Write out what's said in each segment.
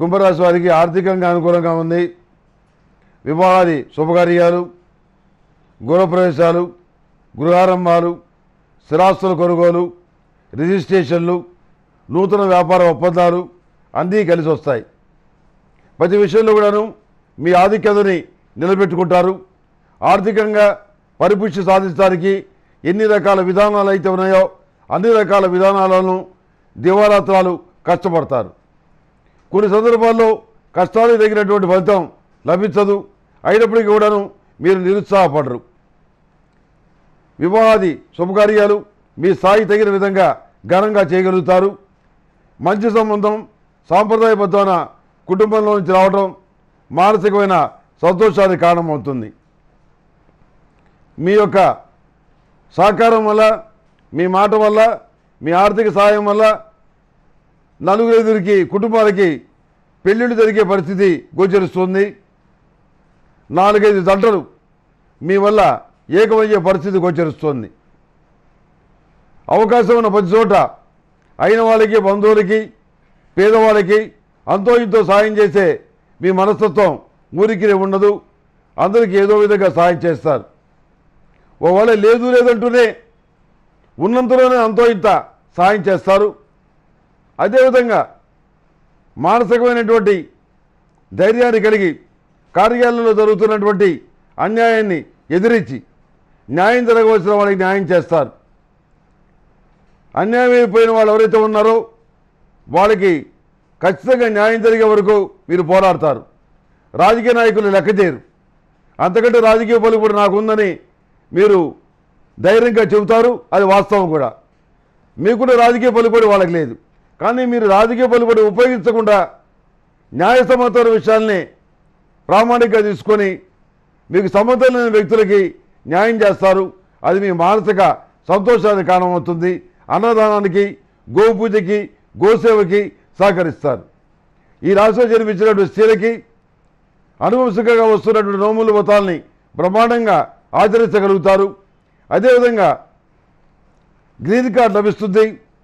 కుంభరాశి వారికి ఆర్థికంగా అనుకూలంగా ఉంది వివాహాది శుభకార్యాలు గృహప్రవేశాలు గృహారంభాలు స్థిరాస్తుల కొనుగోలు రిజిస్ట్రేషన్లు నూతన వ్యాపార ఒప్పందాలు అన్నీ కలిసి వస్తాయి ప్రతి విషయంలో కూడాను మీ ఆధిక్యతని నిలబెట్టుకుంటారు ఆర్థికంగా పరిపుష్టి సాధించడానికి ఎన్ని రకాల విధానాలు అయితే ఉన్నాయో అన్ని రకాల విధానాలను దివారాత్రాలు కష్టపడతారు కొన్ని సందర్భాల్లో కష్టానికి తగినటువంటి ఫలితం లభించదు అయినప్పటికీ కూడాను మీరు నిరుత్సాహపడరు వివాహాది శుభకార్యాలు మీ స్థాయి తగిన విధంగా ఘనంగా చేయగలుగుతారు మంచి సంబంధం సాంప్రదాయబద్ధమైన కుటుంబంలో నుంచి రావడం మానసికమైన సంతోషానికి కారణమవుతుంది మీ యొక్క సహకారం వల్ల మీ మాట వల్ల మీ ఆర్థిక సహాయం వల్ల నలుగురికి కుటుంబాలకి పెళ్ళిళ్ళు జరిగే పరిస్థితి గోచరిస్తుంది నాలుగైదు జంటలు మీ వల్ల ఏకమయ్యే పరిస్థితి గోచరిస్తుంది అవకాశం ఉన్న ప్రతి చోట అయిన వాళ్ళకి బంధువులకి పేదవాళ్ళకి అంతో ఇంతో సాయం చేసే మీ మనస్తత్వం ఊరికి ఉండదు అందరికీ ఏదో విధంగా సాయం చేస్తారు ఒకవేళ లేదు లేదంటూనే ఉన్నంతలోనే అంతో ఇంత సాయం చేస్తారు అదేవిధంగా మానసికమైనటువంటి ధైర్యాన్ని కలిగి కార్యాలయంలో జరుగుతున్నటువంటి అన్యాయాన్ని ఎదిరించి న్యాయం జరగవలసిన వాళ్ళకి న్యాయం చేస్తారు అన్యాయం అయిపోయిన వాళ్ళు ఎవరైతే ఉన్నారో వాళ్ళకి ఖచ్చితంగా న్యాయం జరిగే వరకు మీరు పోరాడతారు రాజకీయ నాయకులు లెక్క చేయరు అంతకంటే రాజకీయ పలుకుబడి నాకుందని మీరు ధైర్యంగా చెబుతారు అది వాస్తవం కూడా మీకున్న రాజకీయ పలుకుబడి వాళ్ళకి లేదు కానీ మీరు రాజకీయ పలుకుబడి ఉపయోగించకుండా న్యాయ సమాచార విషయాల్ని ప్రామాణికంగా తీసుకొని మీకు సంబంధం లేని వ్యక్తులకి న్యాయం చేస్తారు అది మీ మానసిక సంతోషానికి కారణమవుతుంది అన్నదానానికి గోపూజకి గోసేవకి సహకరిస్తారు ఈ రాశిలో జన్మించినటువంటి స్త్రీలకి అనువంశికంగా వస్తున్నటువంటి నోముల వ్రతాల్ని బ్రహ్మాండంగా ఆచరించగలుగుతారు అదేవిధంగా గ్రీన్ కార్డ్ లభిస్తుంది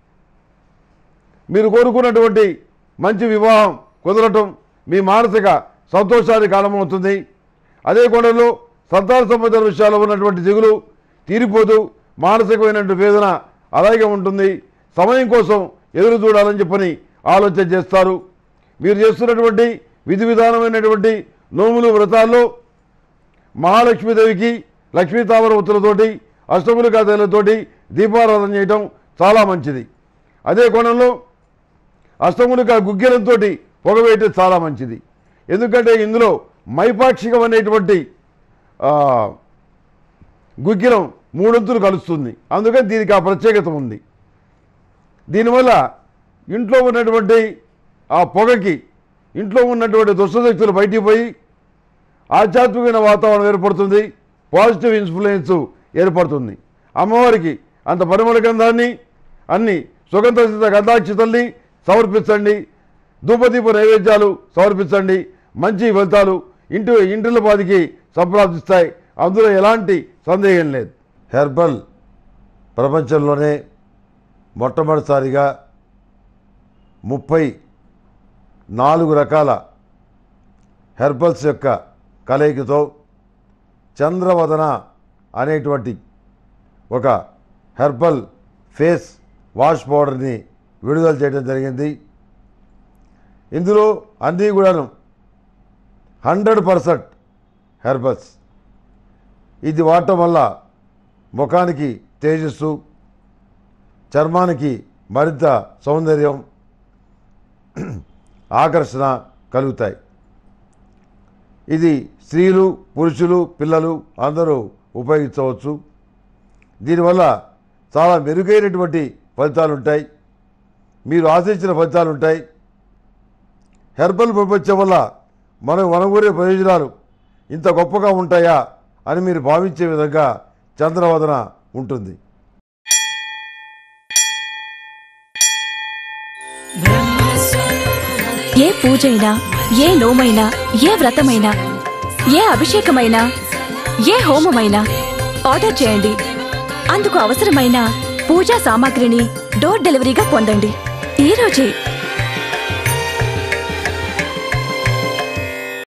మీరు కోరుకున్నటువంటి మంచి వివాహం కుదరటం మీ మానసిక సంతోషానికి కారణమవుతుంది అదే కోణంలో సంతాన సంబంధాల విషయాల్లో ఉన్నటువంటి దిగులు తీరిపోతూ మానసికమైనటువంటి వేదన అలాగే ఉంటుంది సమయం కోసం ఎదురు చూడాలని చెప్పని ఆలోచన చేస్తారు మీరు చేస్తున్నటువంటి విధి విధానమైనటువంటి నోములు వ్రతాల్లో మహాలక్ష్మీదేవికి లక్ష్మీ తామరవతులతోటి అష్టములికా తేలతోటి దీపారాధన చేయటం చాలా మంచిది అదే కోణంలో అష్టములికా గుగ్గిలంతో పొగవేయటం చాలా మంచిది ఎందుకంటే ఇందులో మైపాక్షికం అనేటువంటి ఆ, గుగ్గిలం మూడొంతులు కలుస్తుంది అందుకని దీనికి ఆ ప్రత్యేకత ఉంది దీనివల్ల ఇంట్లో ఉన్నటువంటి ఆ పొగకి ఇంట్లో ఉన్నటువంటి దుష్టశక్తులు బయటికి పోయి ఆధ్యాత్మికమైన వాతావరణం ఏర్పడుతుంది పాజిటివ్ ఇన్ఫ్లుయెన్స్ ఏర్పడుతుంది అమ్మవారికి అంత పరిమళ గంధాన్ని అన్ని సుగంధ సిద్ధ గంధాక్షితల్ని సమర్పించండి ధూపదీప నైవేద్యాలు సమర్పించండి మంచి ఫలితాలు ఇంటి ఇంటిల పాదికి సంప్రాప్తిస్తాయి అందులో ఎలాంటి సందేహం లేదు హెర్బల్ ప్రపంచంలోనే మొట్టమొదటిసారిగా ముప్పై నాలుగు రకాల హెర్బల్స్ యొక్క కలయికతో చంద్రవదన అనేటువంటి ఒక హెర్బల్ ఫేస్ వాష్ పౌడర్ని విడుదల చేయడం జరిగింది ఇందులో అన్నీ కూడాను హండ్రెడ్ పర్సెంట్ హెర్బల్స్ ఇది వాడటం వల్ల ముఖానికి తేజస్సు చర్మానికి మరింత సౌందర్యం ఆకర్షణ కలుగుతాయి ఇది స్త్రీలు పురుషులు పిల్లలు అందరూ ఉపయోగించవచ్చు దీనివల్ల చాలా మెరుగైనటువంటి ఫలితాలు ఉంటాయి మీరు ఆశించిన ఫలితాలు ఉంటాయి హెర్బల్ ప్రపంచం వల్ల మనం వనగూరే ప్రయోజనాలు ఇంత గొప్పగా ఉంటాయా అని మీరు భావించే విధంగా చంద్రవదన ఉంటుంది ఏ పూజైనా ఏ నోమైనా ఏ వ్రతమైనా ఏ అభిషేకమైనా ఏ హోమమైనా ఆర్డర్ చేయండి అందుకు అవసరమైన పూజా సామాగ్రిని డోర్ డెలివరీగా పొందండి ఈ రోజే